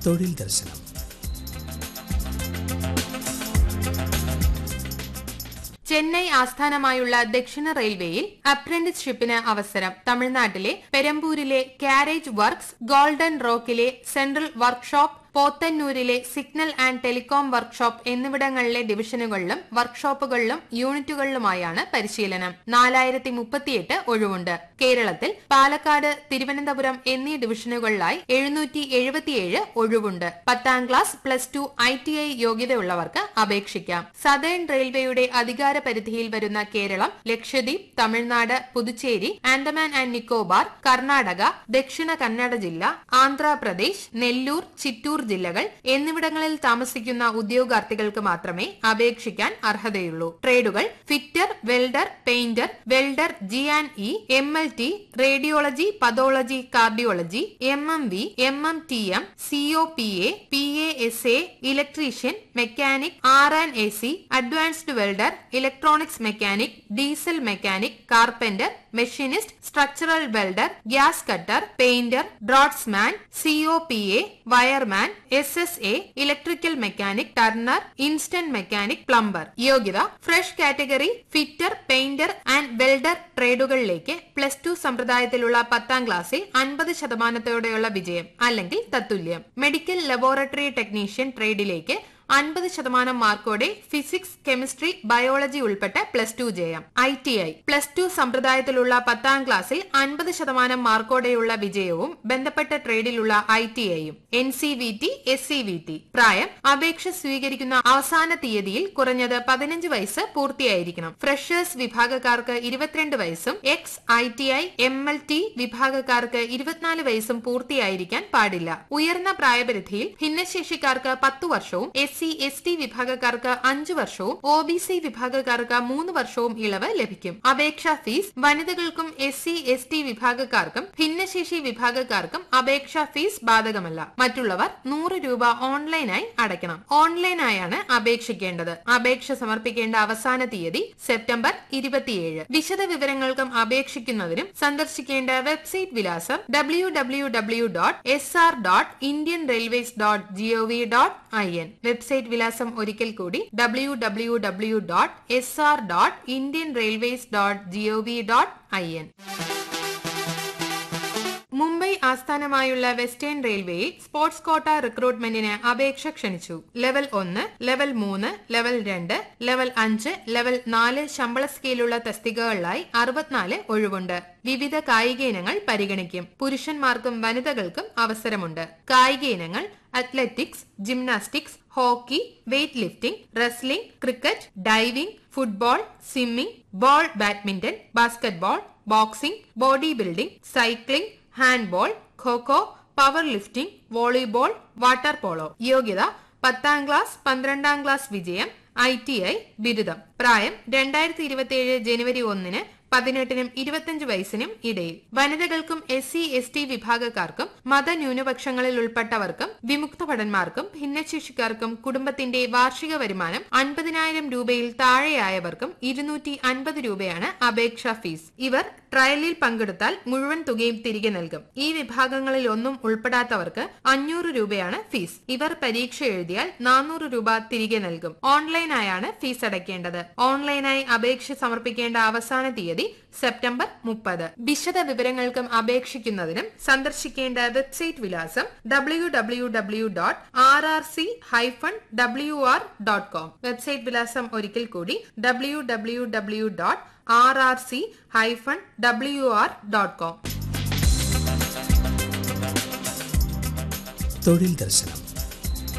തൊഴിൽ ദർശനം ചെന്നൈ ആസ്ഥാനമായുള്ള ദക്ഷിണ റെയിൽവേയിൽ അപ്രന്റിസ്ഷിപ്പിന് അവസരം തമിഴ്നാട്ടിലെ പെരമ്പൂരിലെ കാരേജ് വർക്ക്സ് ഗോൾഡൻ റോക്കിലെ സെൻട്രൽ വർക്ക്ഷോപ്പ് പോത്തന്നൂരിലെ സിഗ്നൽ ആൻഡ് ടെലികോം വർക്ക്ഷോപ്പ് എന്നിവിടങ്ങളിലെ ഡിവിഷനുകളിലും വർക്ക്ഷോപ്പുകളിലും യൂണിറ്റുകളിലുമായാണ് പരിശീലനം നാലായിരത്തി മുപ്പത്തിയെട്ട് ഒഴിവുണ്ട് കേരളത്തിൽ പാലക്കാട് തിരുവനന്തപുരം എന്നീ ഡിവിഷനുകളിലായി എഴുന്നൂറ്റി എഴുപത്തിയേഴ് ഒഴിവുണ്ട് പത്താം class plus two I T I യോഗ്യതയുള്ളവർക്ക് അപേക്ഷിക്കാം സദേൺ റെയിൽവേയുടെ അധികാര പരിധിയിൽ വരുന്ന കേരളം ലക്ഷദ്വീപ് തമിഴ്നാട് പുതുച്ചേരി ആൻഡമാൻ ആൻഡ് നിക്കോബാർ കർണാടക ദക്ഷിണ കന്നഡ ജില്ല ആന്ധ്രാപ്രദേശ് നെല്ലൂർ ചിറ്റൂർ ജില്ലകൾ എന്നിവിടങ്ങളിൽ താമസിക്കുന്ന ഉദ്യോഗാർത്ഥികൾക്ക് മാത്രമേ അപേക്ഷിക്കാൻ അർഹതയുള്ളൂ ട്രേഡുകൾ fitter welder painter welder G and E M L T radiology pathology cardiology M M V M M T M C O P A P A S A electrician mechanic R and A C advanced welder electronics mechanic diesel mechanic carpenter machinist structural welder gas cutter painter draughtsman C O P A wireman S S A electrical mechanic turner instant mechanic plumber യോഗ്യത fresh category fitter painter and welder ട്രേഡുകളിലേക്ക് plus two സമ്പ്രദായത്തിലുള്ള പത്താം ക്ലാസ്സിൽ അൻപത് ശതമാനത്തോടെയുള്ള വിജയം അല്ലെങ്കിൽ തത്തുല്യം മെഡിക്കൽ ലബോറട്ടറി ടെക്നീഷ്യൻ ട്രേഡിലേക്ക് അൻപത് ശതമാനം മാർക്കോടെ ഫിസിക്സ് കെമിസ്ട്രി ബയോളജി ഉൾപ്പെട്ട പ്ലസ് ടു ജയം I T I plus two സമ്പ്രദായത്തിലുള്ള പത്താം ക്ലാസ്സിൽ അൻപത് ശതമാനം മാർക്കോടെയുള്ള വിജയവും ബന്ധപ്പെട്ട ട്രേഡിലുള്ള ഐ ടി ഐയും N C V T S C V T പ്രായം അപേക്ഷ സ്വീകരിക്കുന്ന അവസാന തീയതിയിൽ കുറഞ്ഞത് പതിനഞ്ച് വയസ്സ് പൂർത്തിയായിരിക്കണം ഫ്രഷേഴ്സ് വിഭാഗക്കാർക്ക് ഇരുപത്തിരണ്ട് വയസ്സും ex I T I M L T വിഭാഗക്കാർക്ക് ഇരുപത്തിനാല് വയസ്സും പൂർത്തിയായിരിക്കാൻ പാടില്ല ഉയർന്ന പ്രായപരിധിയിൽ ഭിന്നശേഷിക്കാർക്ക് പത്തു വർഷവും എസ് സി എസ് ടി വിഭാഗക്കാർക്ക് അഞ്ചു വർഷവും ഒ ബി സി വിഭാഗക്കാർക്ക് മൂന്ന് വർഷവും ഇളവ് ലഭിക്കും അപേക്ഷാ ഫീസ് വനിതകൾക്കും എസ് സി എസ് ടി വിഭാഗക്കാർക്കും ഭിന്നശേഷി വിഭാഗക്കാർക്കും അപേക്ഷാ ഫീസ് ബാധകമല്ല മറ്റുള്ളവർ നൂറ് രൂപ ഓൺലൈനായി അടയ്ക്കണം ഓൺലൈനായാണ് അപേക്ഷിക്കേണ്ടത് അപേക്ഷ സമർപ്പിക്കേണ്ട അവസാന തീയതി സെപ്റ്റംബർ ഇരുപത്തിയേഴ് വിശദ വിവരങ്ങൾക്കും അപേക്ഷിക്കുന്നതിനും സന്ദർശിക്കേണ്ട വെബ്സൈറ്റ് വിലാസം W W W dot S R dot Indian railways dot G O V dot I N website വിലാസം ഒരിക്കൽ കൂടി W W W dot S R dot Indian railways dot G O V dot I N Mumbai ആസ്ഥാനമായുള്ള വെസ്റ്റേൺ റെയിൽവേയിൽ sports quota റിക്രൂട്ട്മെന്റിന് അപേക്ഷ ക്ഷണിച്ചു level ഒന്ന് level മൂന്ന് level രണ്ട് ലെവൽ അഞ്ച് ലെവൽ നാല് ശമ്പള സ്കെയിലുള്ള തസ്തികകളിലായി അറുപത്തിനാല് ഒഴിവുണ്ട് വിവിധ കായിക ഇനങ്ങൾ പരിഗണിക്കും പുരുഷന്മാർക്കും വനിതകൾക്കും അവസരമുണ്ട് കായിക ഇനങ്ങൾ athletics gymnastics hockey weight lifting wrestling cricket diving football swimming ball badminton basketball boxing body building cycling handball kho kho power lifting volleyball water polo യോഗ്യത പത്താം ക്ലാസ് പന്ത്രണ്ടാം ക്ലാസ് വിജയം ഐ ടി ഐ ബിരുദം പ്രായം രണ്ടായിരത്തി ഇരുപത്തിയേഴ് ജനുവരി ഒന്നിന് പതിനെട്ടിനും ഇരുപത്തിയഞ്ച് വയസ്സിനും ഇടയിൽ വനിതകൾക്കും എസ് സി എസ് ടി വിഭാഗക്കാർക്കും മതന്യൂനപക്ഷങ്ങളിൽ ഉൾപ്പെട്ടവർക്കും വിമുക്ത ഭടന്മാർക്കും ഭിന്നശേഷിക്കാർക്കും കുടുംബത്തിന്റെ വാർഷിക വരുമാനം അൻപതിനായിരം രൂപയിൽ താഴെയായവർക്കും ഇരുന്നൂറ്റി അൻപത് രൂപയാണ് അപേക്ഷാ ഫീസ് ഇവർ ട്രയലിൽ പങ്കെടുത്താൽ മുഴുവൻ തുകയും തിരികെ നൽകും ഈ വിഭാഗങ്ങളിൽ ഒന്നും ഉൾപ്പെടാത്തവർക്ക് അഞ്ഞൂറ് രൂപയാണ് ഫീസ് ഇവർ പരീക്ഷ എഴുതിയാൽ നാനൂറ് രൂപ തിരികെ നൽകും ഓൺലൈനായാണ് ഫീസ് അടയ്ക്കേണ്ടത് ഓൺലൈനായി അപേക്ഷ സമർപ്പിക്കേണ്ട അവസാന തീയതി സെപ്റ്റംബർ മുപ്പത് വിശദ വിവരങ്ങൾക്കും അപേക്ഷിക്കുന്നതിനും സന്ദർശിക്കേണ്ട വെബ്സൈറ്റ് വിലാസം W W W dot R R C hyphen W R dot com website വിലാസം ഒരിക്കൽ കൂടി W W W dot R R C hyphen W R dot com തൊഴിൽ ദർശനം